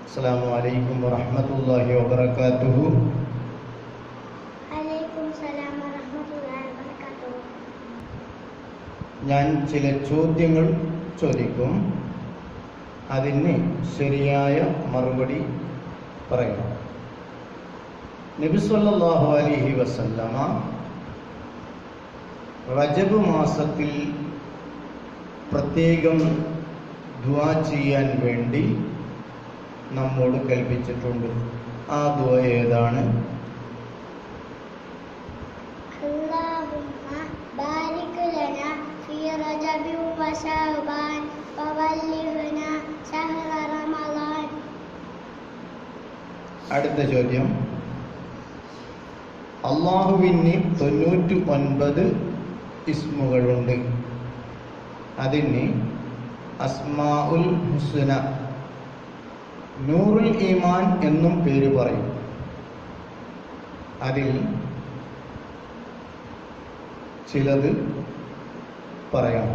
السلام عليكم ورحمة الله وبركاته അലൈക്കും സലാം വറഹ്മത്തുള്ളാഹി വബറകാതുഹു ഞാൻ ചില ചോദ്യങ്ങൾ ചോദിക്കും അതിന് ശരിയായ മറുപടി പറയണം നബി സല്ലല്ലാഹു അലൈഹി വസല്ലമ റജബ് മാസത്തിൽ പ്രത്യേകം ദുആ ചെയ്യാൻ വേണ്ടി നമ്മോട് കൽപ്പിച്ചിട്ടുണ്ട് ആ ദുആ ഏതാണ് اللهم بارك لنا في رجب وشعبان وبلغنا شهر رمضان അടുത്ത ചോദ്യം അള്ളാഹുവിന് തൊണ്ണൂറ്റി ഒൻപത് ഇസ്മുകളുണ്ട് അതിന് അസ്മാഉൽ ഹുസ്ന നൂറുൽ ഈമാൻ എന്നും പേര് പറയും അതിൽ ചിലത് പറയാം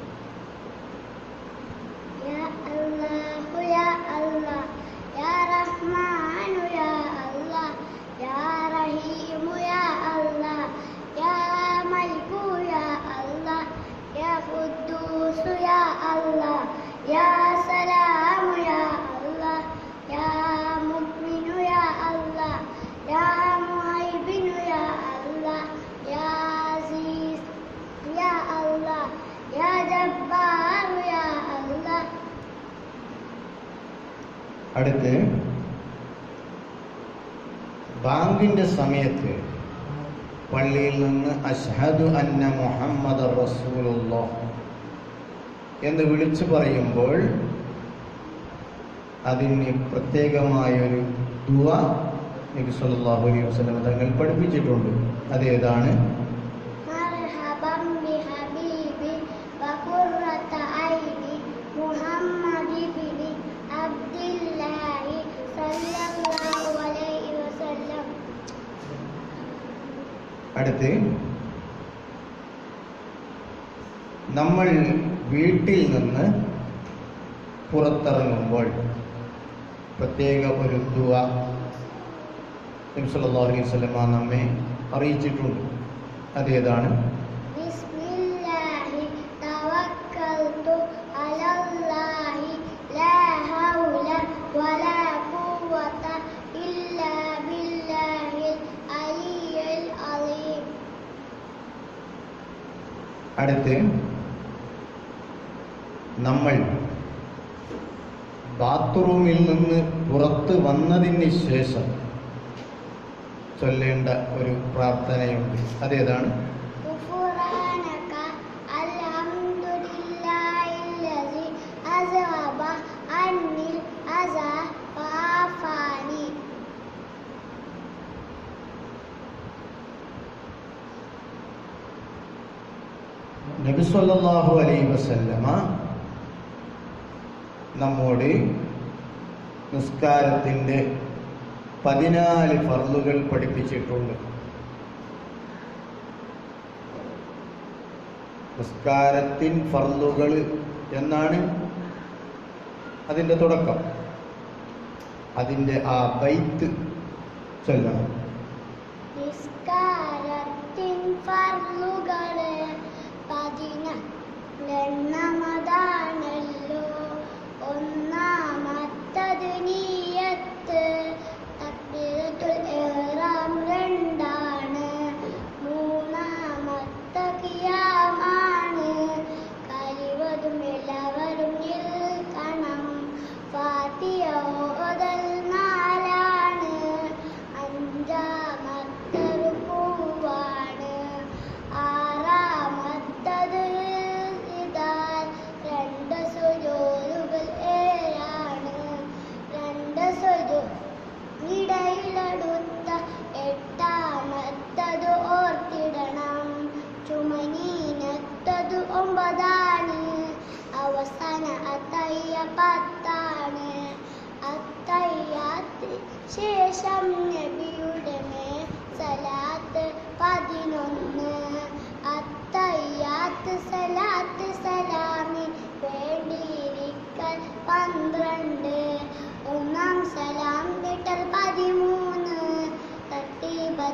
يا الله يا الله يا رحمن يا الله يا رحيم يا الله يا ملك يا الله يا قدوس يا الله يا سلام يا الله يا مؤمن يا الله يا مهيمن يا الله يا عزيز يا الله يا جبار يا الله അടുത്ത് ബാങ്കിന്റെ സമയത്ത് പള്ളിയിൽ നിന്ന് അഷ്ഹദു അന്ന മുഹമ്മദ് റസൂലുള്ളാഹ് എന്ന് വിളിച്ചു പറയുമ്പോൾ അതിന് പ്രത്യേകമായൊരു ദുവ നബി സല്ലല്ലാഹു അലൈഹി വസല്ലം തങ്ങൾ പഠിപ്പിച്ചിട്ടുണ്ട് അതേതാണ് مرحبا بحبيبي وقرة عيني محمد بن عبد الله صلى الله عليه وسلم അടുത്ത് നമ്മൾ വീട്ടിൽ നിന്ന് പുറത്തിറങ്ങുമ്പോൾ പ്രത്യേക ഒരു ദുവ നബി സല്ലല്ലാഹു അലൈഹി വസല്ലമ നമ്മെ അറിയിച്ചിട്ടുണ്ട് അതേതാണ് بسم الله توكلت على الله لا حول ولا قوة إلا بالله العلي العظيم അടുത്ത് നമ്മൾ ബാത്റൂമിൽ നിന്ന് പുറത്ത് വന്നതിന് ശേഷം ചൊല്ലേണ്ട ഒരു പ്രാർത്ഥനയുണ്ട് അതേതാണ് غفرانك الحمد لله الذي أذهب عني الأذى وعافاني നബി സല്ലല്ലാഹു അലൈഹി വസല്ലമ നമ്മോട് നിസ്കാരത്തിൻ്റെ പതിനാല് ഫർളുകൾ പഠിപ്പിച്ചിട്ടുണ്ട് നിസ്കാരത്തിൻ ഫർളുകൾ എന്നാണ് അതിൻ്റെ തുടക്കം അതിൻ്റെ ആ ബൈത്ത് ചൊല്ലണം നിസ്കാരത്തിൻ ഫർളുകള് പതിനെണ്ണമതാണല്ലോ ഒന്നാമത്തത് നീയത്ത് തക്ബീറത്തുൽ ഇഹ്റാം രണ്ടാണ് മൂന്നാമത്തെ ഖിയാമാണ് കഴിവതും എല്ലാവരും നിൽക്കണം ഫാത്തിഹ ഓതൽ നാലാണ് അഞ്ചാമത്തെ റുക്കുവാണ് ആറാമത്തത് ഇതാൽ രണ്ട് സുജോലുകൾ ഏഴാണ് രണ്ട് സുജു ഇടയിലടുത്ത എട്ടാമത്തത് ഓർത്തിടണം ചുമനീനത്തത് ഒമ്പതാണ് അവസാന അത്തയ്യ പത്താണ് അത്തയ്യാത്ത് ശേഷം നബിയുടെ മേൽ സലാത്ത് പതിനൊന്ന് അത്തയ്യാത്ത് സലാത്ത് സലാമി വേണ്ടിയിരിക്കൽ പന്ത്രണ്ട് ഒന്നാം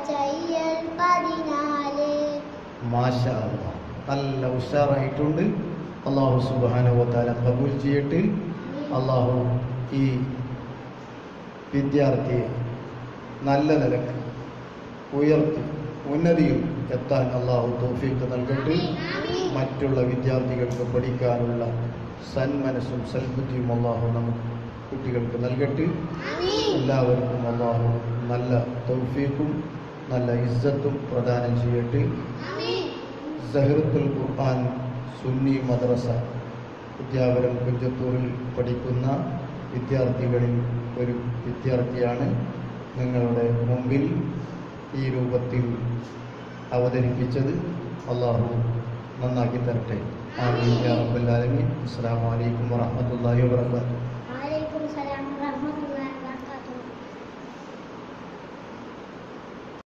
ചെയ്യൽ പതിനാല് മാഷ അല്ലാ. നല്ല ഉഷാറായിട്ടുണ്ട് അള്ളാഹു സുബാനുവത്താല കബൂൽ ചെയ്യട്ട് അള്ളാഹു ഈ വിദ്യാർത്ഥിയെ നല്ല നിലക്ക് ഉയർത്തി ഉന്നതിയിൽ എത്താൻ അള്ളാഹു തോഫീക്ക് നൽകട്ടെ മറ്റുള്ള വിദ്യാർത്ഥികൾക്ക് പഠിക്കാനുള്ള സന്മനസ്സും സൽബുദ്ധിയും അള്ളാഹു നമുക്ക് കുട്ടികൾക്ക് നൽകട്ടെ എല്ലാവർക്കും അള്ളാഹു നല്ല തൗഫീഖും നല്ല ഇസ്സത്തും പ്രദാനം ചെയ്യട്ടെ സഹൃത്തുൽ ഖുർആൻ സുന്നി മദ്രസ വിദ്യാപുരം കുഞ്ചത്തൂരിൽ പഠിക്കുന്ന വിദ്യാർത്ഥികളിൽ ഒരു വിദ്യാർത്ഥിയാണ് നിങ്ങളുടെ മുമ്പിൽ ഈ രൂപത്തിൽ അവതരിപ്പിച്ചത് അള്ളാഹു നന്നാക്കി തരട്ടെ ആമീൻ യാ റബ്ബൽ ആലമീൻ അസ്സലാമു അലൈക്കും വറഹ്മത്തുള്ളാഹി വബറകാതുഹു